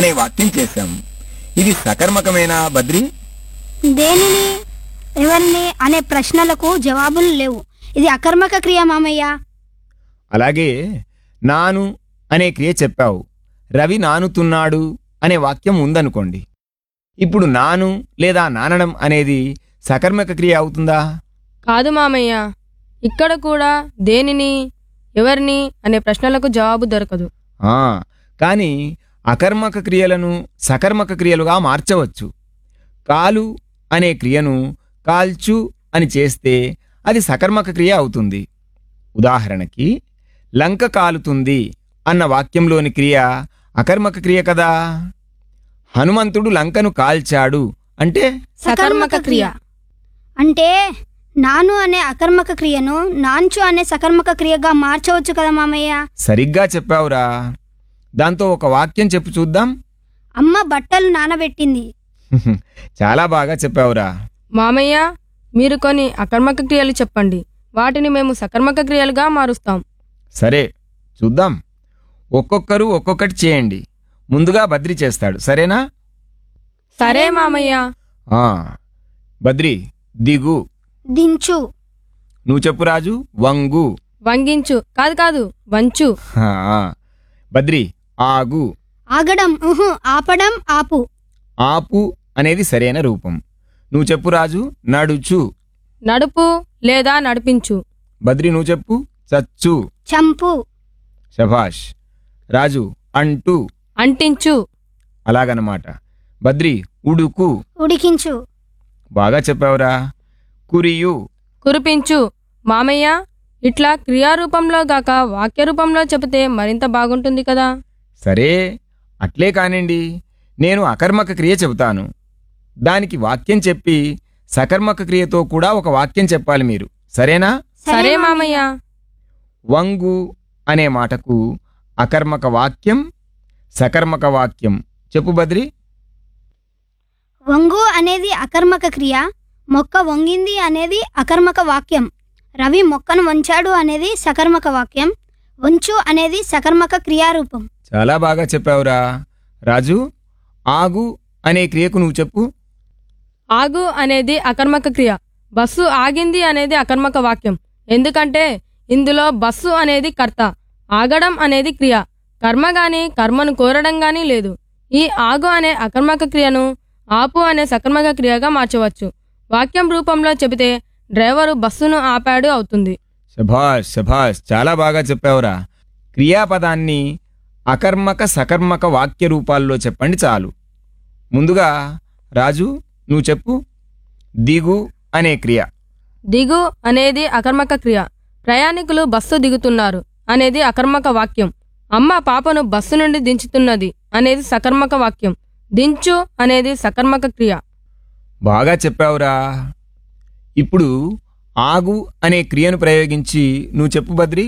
అనే వాక్యం చేశాం ఇది సకర్మకమేనా బద్రి దేనిని ఎవరిని అనే ప్రశ్నలకు జవాబులు లేవు ఇది అకర్మక క్రియ మామయ్య అలాగే నాను అనే క్రియ చెప్పావు రవి నానుతున్నాడు అనే వాక్యం ఉందనుకోండి ఇప్పుడు నాను లేదా నానడం అనేది సకర్మక క్రియ అవుతుందా కాదు మామయ్య ఇక్కడ కూడా దేనిని ఎవరిని అనే ప్రశ్నలకు జవాబు దొరకదు ఆ, కానీ అకర్మక క్రియలను సకర్మక క్రియలుగా మార్చవచ్చు కాలు అనే క్రియను కాల్చు అని చేస్తే అది సకర్మక క్రియ అవుతుంది ఉదాహరణకి లంక కాలుతుంది అన్న వాక్యంలోని క్రియ అకర్మక క్రియ కదా హనుమంతుడు లంకను కాల్చాడు అంటే సకర్మక క్రియ అంటే నాను అనే అకర్మక క్రియను నాంచు అనే సకర్మక క్రియగా మార్చవచ్చు కదా మామయ్య సరిగ్గా చెప్పావురా దాంతో ఒక వాక్యం చెప్పు చూద్దాం అమ్మ బట్టలు నానబెట్టింది చాలా బాగా చెప్పావురా మామయ్య మీరు కొన్ని అకర్మక క్రియలు చెప్పండి వాటిని మేము సకర్మక క్రియలుగా మారుస్తాం సరే చూద్దాం ఒక్కొక్కరు ఒక్కొక్కటి చేయండి ముందుగా బద్రి చేస్తాడు సరేనా సరే మామయ్య ఆ బద్రి దిగు దించు నువ్వు చెప్పు రాజు వంగు వంగించు కాదు కాదు వంచు ఆ, ఆ. బద్రి ఆగు ఆగడం ఉహు ఆపడం ఆపు ఆపు అనేది సరైన రూపం నువ్వు చెప్పు రాజు నడుచు నడుపు లేదా నడిపించు బద్రి నువ్వు చెప్పు చచ్చు చంపు శభాష్ రాజు అంటూ అంటించు అలాగనమాట బద్రి ఉడుకు ఉడికించు బాగా చెప్పావురా కురియు కురిపించు మామయ్య ఇట్లా క్రియారూపంలో గాక వాక్య రూపంలో చెబితే మరింత బాగుంటుంది కదా సరే అట్లే కానివ్వండి నేను అకర్మక క్రియ చెబుతాను దానికి వాక్యం చెప్పి సకర్మక క్రియతో కూడా ఒక వాక్యం చెప్పాలి మీరు సరేనా సరే మామయ్య వంగు అనే మాటకు అకర్మక వాక్యం సకర్మక వాక్యం చెప్పు బద్రి వంగు అనేది అకర్మక క్రియ మొక్క వంగింది అనేది అకర్మక వాక్యం రవి మొక్కను వంచాడు అనేది సకర్మక వాక్యం వంచు అనేది సకర్మక క్రియారూపం చాలా బాగా చెప్పావురా రాజు ఆగు అనే క్రియకు నువ్వు చెప్పు ఆగు అనేది అకర్మక క్రియ బస్సు ఆగింది అనేది అకర్మక వాక్యం ఎందుకంటే ఇందులో బస్సు అనేది కర్త ఆగడం అనేది క్రియ కర్మ గాని కర్మను కోరడం గాని లేదు ఈ ఆగు అనే అకర్మక క్రియను ఆపు అనే సకర్మక క్రియగా మార్చవచ్చు వాక్యం రూపంలో చెబితే డ్రైవరు బస్సును ఆపాడు అవుతుంది శభాష్ శభాష్ చాలా బాగా చెప్పావురా క్రియాపదాన్ని అకర్మక సకర్మక వాక్య రూపాల్లో చెప్పండి చాలు ముందుగా రాజు నువ్వు చెప్పు దిగు అనే క్రియ దిగు అనేది అకర్మక క్రియ ప్రయాణికులు బస్సు దిగుతున్నారు అనేది అకర్మక వాక్యం అమ్మ పాపను బస్సు నుండి దించుతున్నది అనేది సకర్మక వాక్యం దించు అనేది సకర్మక క్రియ బాగా చెప్పావురా ఇప్పుడు ఆగు అనే క్రియను ప్రయోగించి నువ్వు చెప్పు బద్రి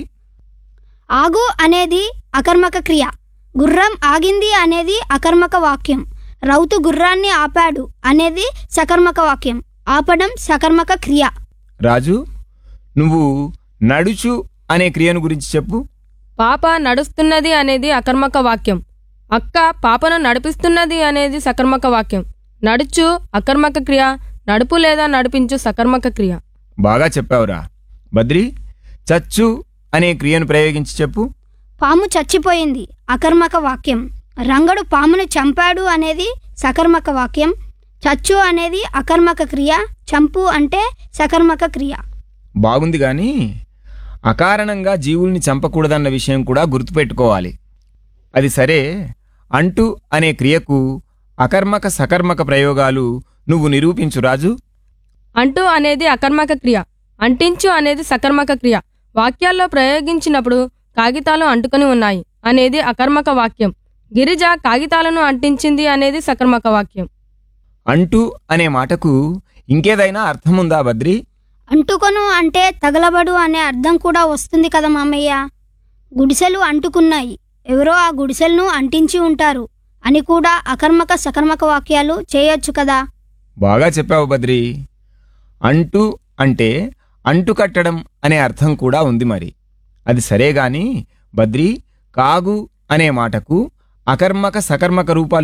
ఆగు అనేది అకర్మక క్రియ గుర్రం ఆగింది అనేది అకర్మక వాక్యం రౌతు గుర్రాన్ని ఆపాడు అనేది సకర్మక వాక్యం ఆపడం సకర్మక క్రియ రాజు నువ్వు నడుచు అనే క్రియను గురించి చెప్పు పాప నడుస్తున్నది అనేది అకర్మక వాక్యం అక్క పాపను నడిపిస్తున్నది అనేది సకర్మక వాక్యం నడుచు అకర్మక క్రియ నడుపు లేదా నడిపించు సకర్మక క్రియ బాగా చెప్పావురా బద్రి చచ్చు అనే క్రియను ప్రయోగించి చెప్పు పాము చచ్చిపోయింది అకర్మక వాక్యం రంగడు పామును చంపాడు అనేది సకర్మక వాక్యం చచ్చు అనేది అకర్మక క్రియ చంపు అంటే సకర్మక క్రియ బాగుంది కానీ అకారణంగా జీవుల్ని చంపకూడదన్న విషయం కూడా గుర్తుపెట్టుకోవాలి అది సరే అంటు అనే క్రియకు అకర్మక సకర్మక ప్రయోగాలు నువ్వు నిరూపించు రాజు అంటూ అనేది అకర్మక క్రియ అంటించు అనేది సకర్మక క్రియ వాక్యాల్లో ప్రయోగించినప్పుడు కాగితాలు అంటుకొని ఉన్నాయి అనేది అకర్మక వాక్యం గిరిజ కాగితాలను అంటించింది అనేది సకర్మక వాక్యం అంటు అనే మాటకు ఇంకేదైనా అర్థముందా బద్రి అంటుకొను అంటే తగలబడు అనే అర్థం కూడా వస్తుంది కదా మామయ్య గుడిసెలు అంటుకున్నాయి ఎవరో ఆ గుడిసెలను అంటించి ఉంటారు అని కూడా అకర్మక సకర్మక వాక్యాలు చేయొచ్చు కదా బాగా చెప్పావు బద్రి అంటు అంటే అంటు కట్టడం అనే అర్థం కూడా ఉంది మరి అది సరే గాని బద్రి కాగు అనే మాటకు అకర్మక సకర్మక రూపాలు